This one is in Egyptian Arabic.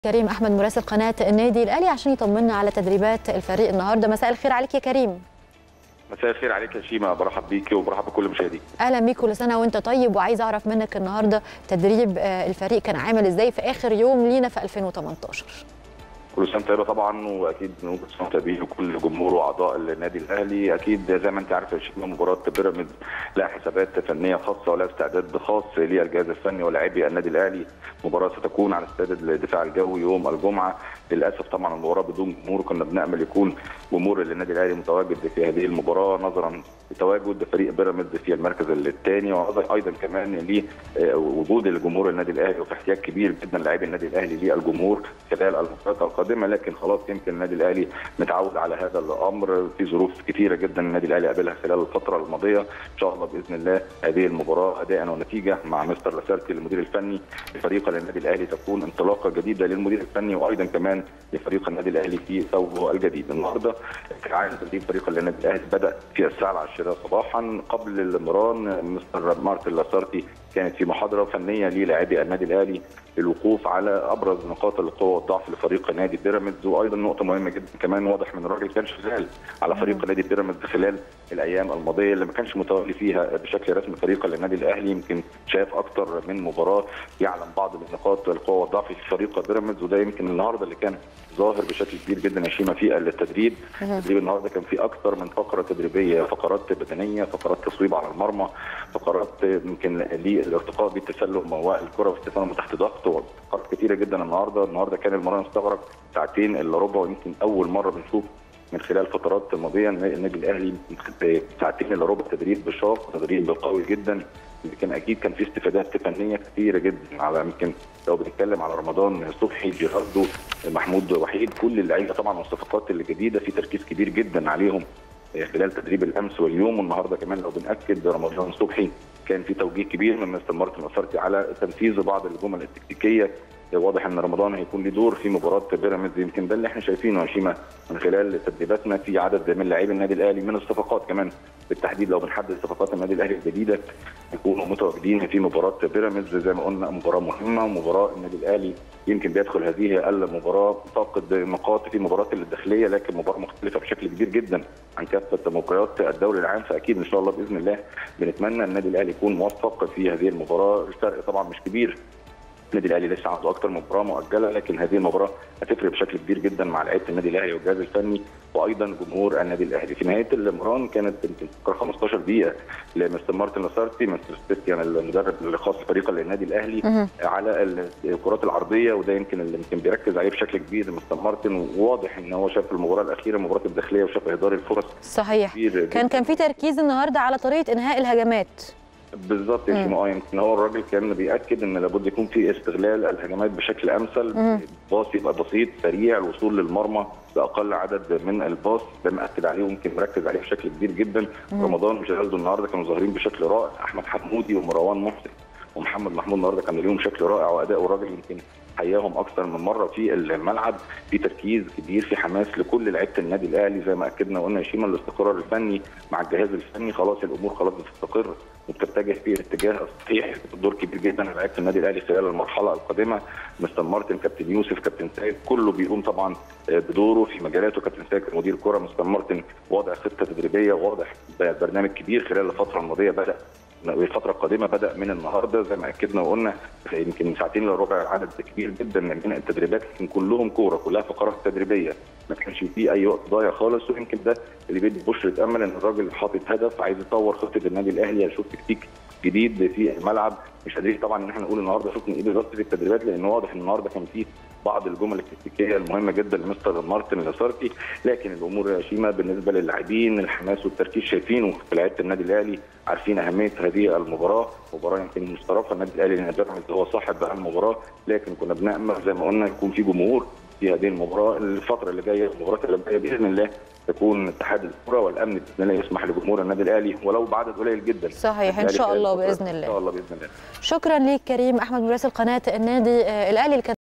كريم احمد مراسل قناه النادي الاهلي عشان يطمنا على تدريبات الفريق النهارده مساء الخير عليك يا كريم مساء الخير عليك يا شيماء برحب بيكي وبرحب بكل مشاهديك اهلا بيك كل سنه وانت طيب وعايز اعرف منك النهارده تدريب آه، الفريق كان عامل ازاي في اخر يوم لينا في 2018 كل سنه طيبه طبعا واكيد بنقول كل سنه طيبين لكل جمهور واعضاء النادي الاهلي اكيد زي ما انت عارف يا شيماء مباراه بيراميدز لها حسابات فنيه خاصه ولها استعداد خاص للجهاز الفني ولاعبي النادي الاهلي مباراه ستكون على استاد الدفاع الجوي يوم الجمعه للاسف طبعا المباراه بدون جمهور كنا بنامل يكون جمهور النادي الاهلي متواجد في هذه المباراه نظرا لتواجد فريق بيراميدز في المركز الثاني وايضا كمان لوجود الجمهور النادي الاهلي وفي احتياج كبير جدا لاعبي النادي الاهلي للجمهور خلال الفترات القادمه لكن خلاص يمكن النادي الاهلي متعود على هذا الامر في ظروف كثيره جدا النادي الاهلي قابلها خلال الفتره الماضيه ان شاء الله باذن الله هذه المباراه اداء ونتيجه مع مستر لاسارتي المدير الفني لفريق النادي الاهلي تكون انطلاقه جديده للمدير الفني وايضا كمان لفريق النادي الاهلي في ثوبه الجديد النهارده كعادة تدريب فريق النادي الاهلي بدا في الساعه العاشره صباحا قبل المران مستر مارتن لاسارتي كانت في محاضره فنيه للاعبي النادي الاهلي للوقوف على ابرز نقاط القوه والضعف لفريق نادي بيراميدز وايضا نقطه مهمه جدا كمان واضح من الراجل كان شغال على فريق نادي بيراميدز خلال الايام الماضيه اللي ما كانش متولي فيها بشكل رسمي فريق النادي الاهلي يمكن شاف اكثر من مباراه يعلم بعض من نقاط القوه والضعف في فريق بيراميدز وده يمكن النهارده اللي كان ظاهر بشكل كبير جدا يا شيماء في التدريب التدريب النهارده كان في اكثر من فقره تدريبيه فقرات بدنيه فقرات تصويب على المرمى فقرات يمكن للارتقاء بالتسلم والكره والتسلم تحت ضغط وفقرات كثيره جدا النهارده النهارده كان المران استغرق ساعتين الا ربع ويمكن اول مره بنشوف من خلال فترات ماضيه النادي الاهلي ساعتين الا ربع تدريب بشاق تدريب قوي جدا كان اكيد كان في استفادات فنيه كثيره جدا على يمكن لو بنتكلم على رمضان صبحي جيراردو محمود وحيد كل اللعيبه طبعا والصفقات الجديده في تركيز كبير جدا عليهم خلال تدريب الامس واليوم والنهارده كمان لو بناكد رمضان صبحي كان في توجيه كبير من مستر مارتن اسارتي على تنفيذ بعض الجمل التكتيكيه واضح ان رمضان هيكون له دور في مباراه بيراميدز يمكن ده اللي احنا شايفينه يا شيماء من خلال تدريباتنا في عدد من لاعبي النادي الاهلي من الصفقات كمان بالتحديد لو بنحدد صفقات النادي الاهلي الجديده يكونوا متواجدين في مباراه بيراميدز زي ما قلنا مباراه مهمه ومباراه النادي الاهلي يمكن بيدخل هذه المباراه فاقد نقاط في مباراه الداخليه لكن مباراه مختلفه بشكل كبير جدا عن كافه مباريات الدوري العام فاكيد ان شاء الله باذن الله بنتمنى النادي الاهلي يكون موفق في هذه المباراه الفرق طبعا مش كبير النادي الاهلي لسه عنده اكثر من مباراه مؤجله لكن هذه المباراه هتفرق بشكل كبير جدا مع لعيبه النادي الاهلي والجهاز الفني وايضا جمهور النادي الاهلي في نهايه المران كانت يمكن 15 دقيقه لمستر مارتن لاسارتي مستر ستيستيان المدرب الخاص فريق النادي الاهلي على الكرات العرضيه وده يمكن اللي يمكن بيركز عليه بشكل كبير مستر مارتن وواضح ان هو شاف المباراه الاخيره مباراه الداخليه وشاف اهدار الفرص صحيح كان كان في تركيز النهارده على طريقه انهاء الهجمات بالظبط يا شيماء يمكن هو الراجل كان بياكد ان لابد يكون في استغلال الهجمات بشكل امثل باص يبقى بسيط سريع الوصول للمرمى باقل عدد من الباص ده مأكد عليه ويمكن مركز عليه بشكل كبير جدا مم. رمضان وجلالدو النهارده كانوا ظاهرين بشكل رائع احمد حمودي ومروان محسن ومحمد محمود النهارده كان ليهم شكل رائع واداء الراجل يمكن حياهم اكثر من مره في الملعب في تركيز كبير في حماس لكل لعيبه النادي الاهلي زي ما اكدنا وقلنا يا شيماء الاستقرار الفني مع الجهاز الفني خلاص الامور خلاص بتستقر وبتتجه في الاتجاه الصحيح دور كبير جدا لعيبه النادي الاهلي خلال المرحله القادمه مستر مارتن كابتن يوسف كابتن سيد كله بيقوم طبعا بدوره في مجالاته كابتن سيد مدير كره مستر مارتن واضع خطه تدريبيه واضح برنامج كبير خلال الفتره الماضيه بدا الفتره القادمه بدا من النهارده زي ما اكدنا وقلنا يمكن ساعتين الا ربع عدد كبير جدا من التدريبات لكن كلهم كوره كلها فقرات تدريبيه ما كانش فيه اي وقت ضايع خالص ويمكن ده اللي بيدي بشرة امل ان الراجل حاطط هدف عايز يطور خطه النادي الاهلي يشوف تكتيك جديد في الملعب مش قادرين طبعا ان احنا نقول النهارده شفنا ايه بالظبط في التدريبات لان واضح ان النهارده كان فيه بعض الجمل التكتيكيه المهمه جدا لمستر مارتن لاسارتي لكن الامور يا شيماء بالنسبه للاعبين الحماس والتركيز شايفينه في لعيبه النادي الاهلي عارفين اهميه هذه المباراه مباراه يمكن مشتركه النادي الاهلي لان بيراميدز هو صاحب المباراه لكن كنا بنامل زي ما قلنا يكون في جمهور في هذه المباراه الفتره اللي جايه المباراه اللي جايه باذن الله تكون اتحاد الكره والامن باذن الله يسمح لجمهور النادي الاهلي ولو بعدد قليل جدا صحيح ان شاء الله باذن الله ان شاء الله باذن الله شكرا ليك كريم احمد مراسل قناه النادي الاهلي